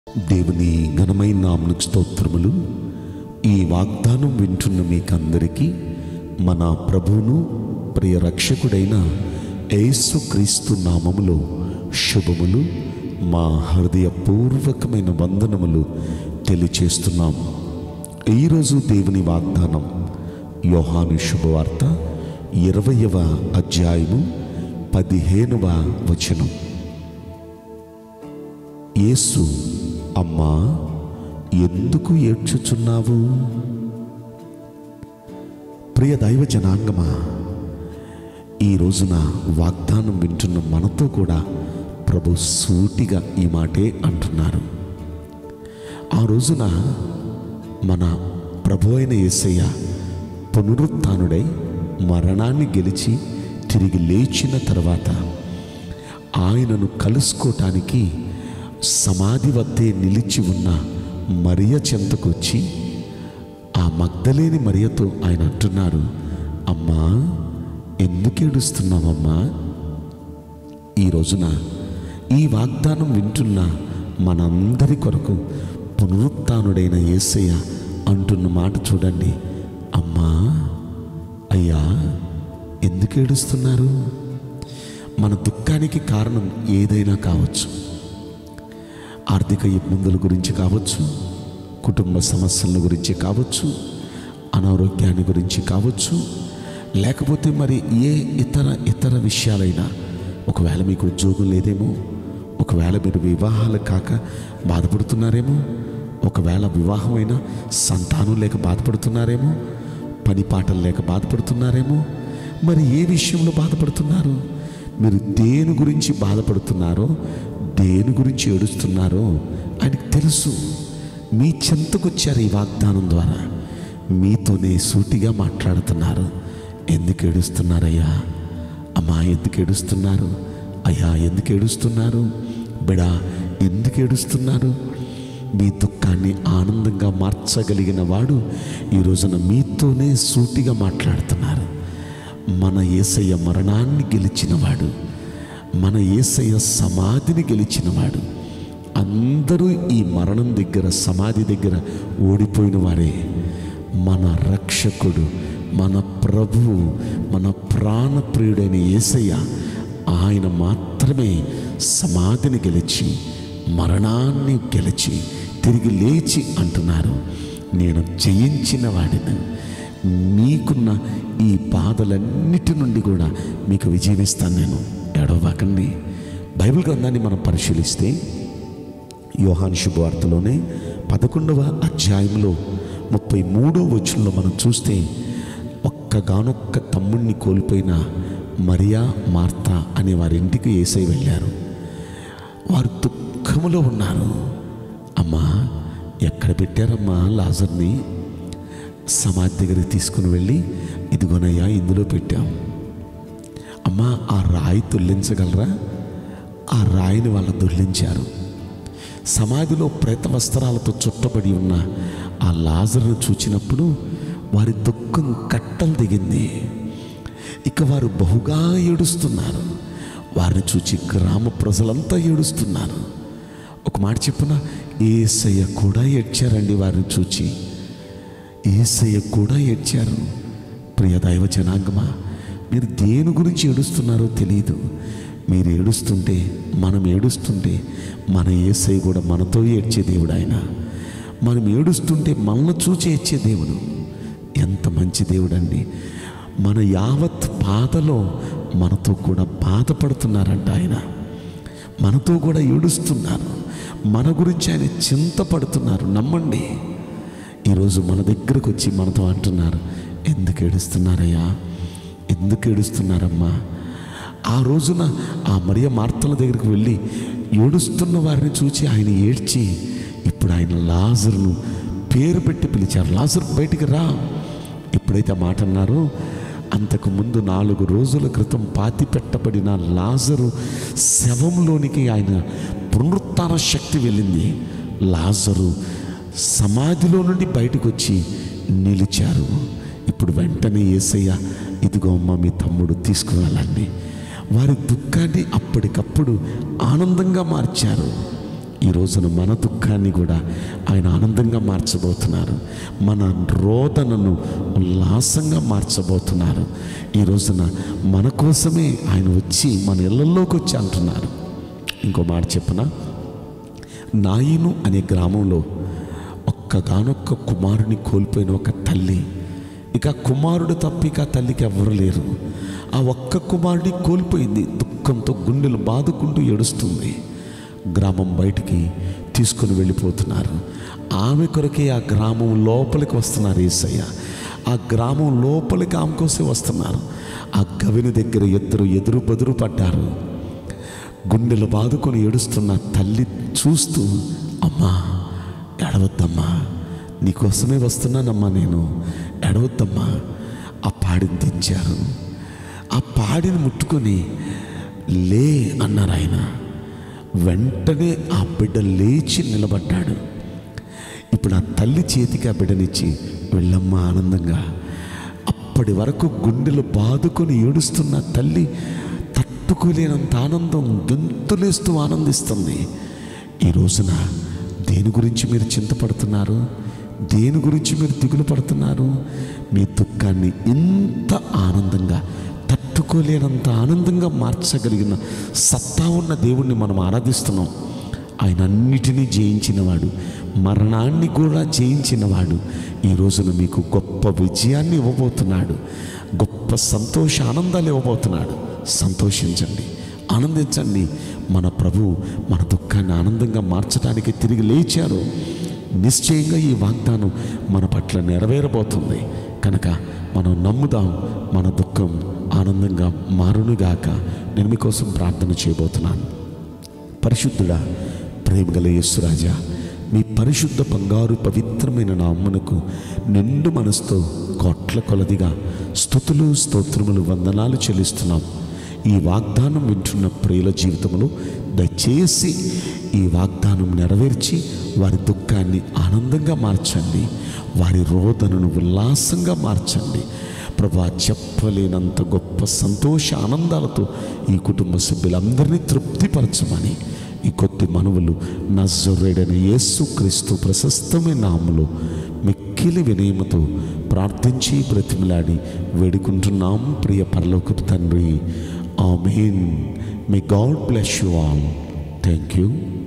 దేవుని ఘనమైన నామనికి స్తోత్రములు ఈ వాగ్దానం వింటున్న మీకందరికీ మన ప్రభువును ప్రియ రక్షకుడైన యేసు క్రీస్తు నామములో శుభములు మా హృదయపూర్వకమైన వందనములు తెలియచేస్తున్నాం ఈరోజు దేవుని వాగ్దానం యోహాను శుభవార్త ఇరవయవ అధ్యాయము పదిహేనవ వచనం యేసు అమ్మా ఎందుకు ఏడ్చుచున్నావు ప్రియ దైవ జనాంగమా ఈ రోజున వాగ్దానం వింటున్న మనతో కూడా ప్రభు సూటిగా ఈ మాటే అంటున్నారు ఆ రోజున మన ప్రభు అయిన యేసయ్య పునరుత్నుడై మరణాన్ని గెలిచి తిరిగి లేచిన తర్వాత ఆయనను కలుసుకోవటానికి సమాధి వద్దే నిలిచి ఉన్న మరియ చెంతకొచ్చి ఆ మగ్ధలేని మరియతో ఆయన అంటున్నారు అమ్మా ఎందుకు ఏడుస్తున్నావమ్మా ఈ రోజున ఈ వాగ్దానం వింటున్న మనందరి కొరకు పునరుత్నుడైన యేసయ్య అంటున్న మాట చూడండి అమ్మా అయ్యా ఎందుకు ఏడుస్తున్నారు మన దుఃఖానికి కారణం ఏదైనా కావచ్చు ఆర్థిక ఇబ్బందుల గురించి కావచ్చు కుటుంబ సమస్యల గురించి కావచ్చు అనారోగ్యాన్ని గురించి కావచ్చు లేకపోతే మరి ఏ ఇతర ఇతర విషయాలైనా ఒకవేళ మీకు ఉద్యోగం లేదేమో ఒకవేళ మీరు వివాహాలు కాక బాధపడుతున్నారేమో ఒకవేళ వివాహమైన సంతానం లేక బాధపడుతున్నారేమో పని పాటలు లేక బాధపడుతున్నారేమో మరి ఏ విషయంలో బాధపడుతున్నారు మీరు దేని గురించి బాధపడుతున్నారో దేని గురించి ఏడుస్తున్నారో ఆయనకు తెలుసు మీ చెంతకొచ్చారు ఈ వాగ్దానం ద్వారా మీతోనే సూటిగా మాట్లాడుతున్నారు ఎందుకు ఏడుస్తున్నారయ్యా అమ్మా ఎందుకు ఏడుస్తున్నారు అయ్యా ఎందుకు ఏడుస్తున్నారు బిడా ఎందుకు ఏడుస్తున్నారు మీ దుఃఖాన్ని ఆనందంగా మార్చగలిగిన వాడు ఈ రోజున మీతోనే సూటిగా మాట్లాడుతున్నారు మన ఏసయ్య మరణాన్ని గెలిచినవాడు మన ఏసయ్య సమాధిని గెలిచినవాడు అందరూ ఈ మరణం దగ్గర సమాధి దగ్గర ఓడిపోయిన వారే మన రక్షకుడు మన ప్రభువు మన ప్రాణప్రియుడైన ఏసయ్య ఆయన మాత్రమే సమాధిని గెలిచి మరణాన్ని గెలిచి తిరిగి లేచి అంటున్నారు నేను జయించిన వాడిని మీకున్న ఈ బాధలన్నిటి నుండి కూడా మీకు విజయం ఇస్తాను నేను ఎడవకండి బైబిల్ గ్రంథాన్ని మనం పరిశీలిస్తే యోహాన్ శుభవార్తలోనే పదకొండవ అధ్యాయంలో ముప్పై మూడో వచనంలో మనం చూస్తే ఒక్కగానొక్క తమ్ముణ్ణి కోల్పోయిన మరియా మార్తా అనే వారి ఇంటికి ఏసై వెళ్ళారు వారు దుఃఖములో ఉన్నారు అమ్మా ఎక్కడ పెట్టారమ్మా లాజర్ని సమాధి దగ్గరికి తీసుకుని వెళ్ళి ఇదిగోనయ్యా ఇందులో పెట్టాం అమ్మా ఆ రాయి దొల్లించగలరా ఆ రాయిని వాళ్ళు దొల్లించారు సమాధిలో ప్రేత వస్త్రాలతో చుట్టబడి ఉన్న ఆ లాజర్ను చూచినప్పుడు వారి దుఃఖం కట్టలు దిగింది ఇక వారు బహుగా ఏడుస్తున్నారు వారిని చూచి గ్రామ ప్రజలంతా ఏడుస్తున్నారు ఒక మాట చెప్పున ఏసయ్య కూడా ఏడ్చారండి వారిని చూచి ఏసయ్య కూడా ఏడ్చారు ప్రియ దైవ జనాంగమా మీరు దేని గురించి ఏడుస్తున్నారో తెలియదు మీరు ఏడుస్తుంటే మనం ఏడుస్తుంటే మన ఏసై కూడా మనతో ఏడ్చే దేవుడు ఆయన మనం ఏడుస్తుంటే మనల్ని చూచి ఏడ్చే దేవుడు ఎంత మంచి దేవుడు అండి మన యావత్ బాధలో మనతో కూడా బాధపడుతున్నారంట ఆయన మనతో కూడా ఏడుస్తున్నారు మన గురించి ఆయన చింతపడుతున్నారు నమ్మండి ఈరోజు మన దగ్గరకు వచ్చి మనతో అంటున్నారు ఎందుకు ఏడుస్తున్నారయ్యా ఎందుకు ఏడుస్తున్నారమ్మా ఆ రోజున ఆ మరియ మార్తల దగ్గరికి వెళ్ళి ఏడుస్తున్న వారిని చూచి ఆయన ఏడ్చి ఇప్పుడు ఆయన లాజర్ను పేరు పెట్టి పిలిచారు లాజర్ బయటికి రా ఎప్పుడైతే ఆ మాట అన్నారో అంతకు ముందు నాలుగు రోజుల క్రితం పాతి పెట్టబడిన లాజరు శవంలోనికి ఆయన పునరుత్న శక్తి వెళ్ళింది లాజరు సమాధిలో నుండి బయటకు వచ్చి నిలిచారు ఇప్పుడు వెంటనే ఏసయ్య ఇదిగో అమ్మ మీ తమ్ముడు తీసుకువెళ్ళండి వారి దుఃఖాన్ని అప్పటికప్పుడు ఆనందంగా మార్చారు ఈ రోజున మన దుఃఖాన్ని కూడా ఆయన ఆనందంగా మార్చబోతున్నారు మన రోదనను ఉల్లాసంగా మార్చబోతున్నారు ఈ రోజున మన కోసమే ఆయన వచ్చి మన ఇళ్ళల్లోకి వచ్చి అంటున్నారు ఇంకో మాట చెప్పనా నాయిను అనే గ్రామంలో ఒక్కగానొక్క కుమారుని కోల్పోయిన ఒక తల్లి ఇక ఆ కుమారుడు తప్ప ఇక ఆ తల్లికి ఎవ్వరు లేరు ఆ ఒక్క కుమారుడిని కోల్పోయింది దుఃఖంతో గుండెలు బాదుకుంటూ ఏడుస్తుంది గ్రామం బయటికి తీసుకుని వెళ్ళిపోతున్నారు ఆమె కొరకే ఆ గ్రామం లోపలికి వస్తున్నారు ఏసయ్య ఆ గ్రామం లోపలికి ఆమె కోసం వస్తున్నారు ఆ గవిని దగ్గర ఇద్దరు ఎదురు బదురు పడ్డారు గుండెలు బాదుకొని ఏడుస్తున్న తల్లి చూస్తూ అమ్మా ఎడవద్దమ్మా నీకోసమే వస్తున్నానమ్మా నేను ఎడవద్దమ్మా ఆ పాడిని తెచ్చారు ఆ పాడిని ముట్టుకొని లే అన్నారు ఆయన వెంటనే ఆ బిడ్డ లేచి నిలబడ్డాడు ఇప్పుడు ఆ తల్లి చేతికి ఆ బిడ్డనిచ్చి వెళ్ళమ్మా ఆనందంగా అప్పటి వరకు గుండెలు బాదుకొని ఏడుస్తున్న తల్లి తట్టుకోలేనంత ఆనందం గంతులేస్తూ ఆనందిస్తుంది ఈ రోజున దేని గురించి మీరు చింతపడుతున్నారు దేని గురించి మీరు దిగులు పడుతున్నారు మీ దుఃఖాన్ని ఇంత ఆనందంగా తట్టుకోలేనంత ఆనందంగా మార్చగలిగిన సత్తా ఉన్న దేవుణ్ణి మనం ఆరాధిస్తున్నాం ఆయన అన్నిటినీ జయించినవాడు మరణాన్ని కూడా జయించినవాడు ఈ రోజున మీకు గొప్ప విజయాన్ని ఇవ్వబోతున్నాడు గొప్ప సంతోష ఆనందాలు ఇవ్వబోతున్నాడు సంతోషించండి ఆనందించండి మన ప్రభు మన దుఃఖాన్ని ఆనందంగా మార్చడానికి తిరిగి లేచారు నిశ్చయంగా ఈ వాగ్దానం మన పట్ల నెరవేరబోతుంది కనుక మనం నమ్ముదాం మన దుఃఖం ఆనందంగా మారునుగాక నేను మీకోసం ప్రార్థన చేయబోతున్నాను పరిశుద్ధుడా ప్రేమగల యేసురాజా మీ పరిశుద్ధ బంగారు పవిత్రమైన నామ్మనకు నిండు మనసుతో కోట్ల కొలదిగా స్థుతులు స్తోత్రములు వందనాలు చెల్లిస్తున్నాం ఈ వాగ్దానం వింటున్న ప్రియుల జీవితంలో దయచేసి ఈ వాగ్దానం నెరవేర్చి వారి దుఃఖాన్ని ఆనందంగా మార్చండి వారి రోదనను ఉల్లాసంగా మార్చండి ప్రభా చెప్పలేనంత గొప్ప సంతోష ఆనందాలతో ఈ కుటుంబ సభ్యులందరినీ తృప్తిపరచమని ఈ కొద్ది మనవులు నజరుడైన యేసు క్రీస్తు ప్రశస్తమైన నామములో మిక్కిలి వినయమతో ప్రార్థించి బ్రతిమలాడి వేడుకుంటున్నాం ప్రియ పరలోకపు తండ్రి amen may God bless you all thank you